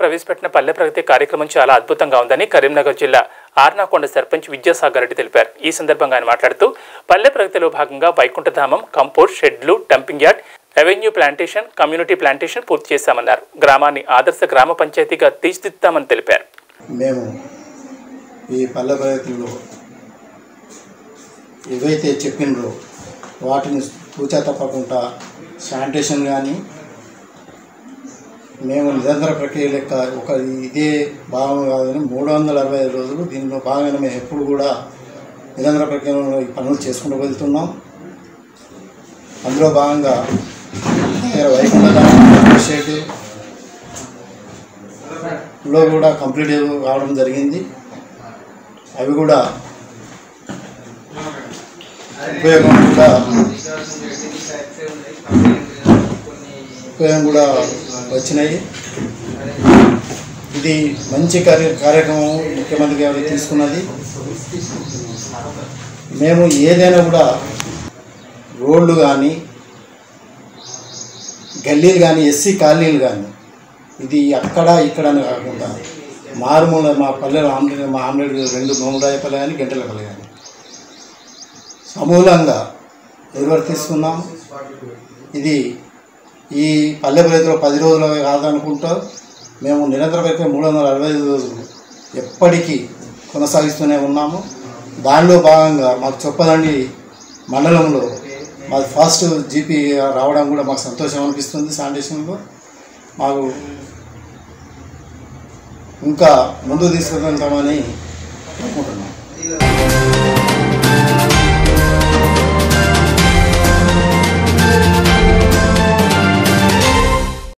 ప్రవేశపెట్టిన పల్లె ప్రగతి కార్యక్రమం చాలా అద్భుతంగా ఉందని కరీంనగర్ జిల్లా ఆర్నాకొండ సర్పంచ్ విద్యాసాగర్ రెడ్డి తెలిపారు ఈ సందర్భంగా ఆయన మాట్లాడుతూ పల్లె ప్రగతిలో భాగంగా వైకుంఠధామం కంపోస్ట్ షెడ్లు dumping yard revenue plantation community plantation పూర్తి చేశామన్నారు గ్రామాన్ని ఆదర్శ గ్రామ పంచాయతీగా తీర్చిదిద్దామని తెలిపారు మేము ఈ పల్లె ప్రగతిలో ఏవైతే చెప్పినరో వాటిని తూచా తప్పకుండా శానిటేషన్ కానీ మేము నిరంతర ప్రక్రియ లెక్క ఒక ఇదే భాగం కాదని మూడు వందల అరవై ఐదు రోజులు దీనిలో భాగంగా మేము ఎప్పుడు కూడా నిరంతర ప్రక్రియలో ఈ పనులు చేసుకుంటూ వెళ్తున్నాం అందులో భాగంగా దగ్గర వైకుంఠ షెడ్ లో కూడా కంప్లీట్ కావడం జరిగింది అవి కూడా ఉపయోగం కూడా ఉపయోగం కూడా వచ్చినాయి ఇది మంచి కార్య కార్యక్రమం ముఖ్యమంత్రి గారు తీసుకున్నది మేము ఏదైనా కూడా రోడ్లు కానీ గల్లీలు కానీ ఎస్సీ కాలనీలు కానీ ఇది అక్కడ ఇక్కడ అని కాకుండా మారుమూల మా పల్లెలు ఆమ్లెట్ మా ఆమ్లెట్ రెండు నోముడాయపల్లి కానీ గంటలపల్లి కానీ సమూలంగా నిర్వర్తిస్తున్నాం ఇది ఈ పల్లె ప్రజలు పది రోజులు కాదనుకుంటా మేము నిరంతర ప్రక్రియ మూడు వందల అరవై ఐదు రోజులు ఎప్పటికీ కొనసాగిస్తూనే ఉన్నాము దానిలో భాగంగా మాకు చొప్పదండి మండలంలో మాది ఫాస్ట్ జీపీ రావడం కూడా మాకు సంతోషం అనిపిస్తుంది శానిటేషన్లో మాకు ఇంకా ముందు తీసుకెళ్తామని అనుకుంటున్నాం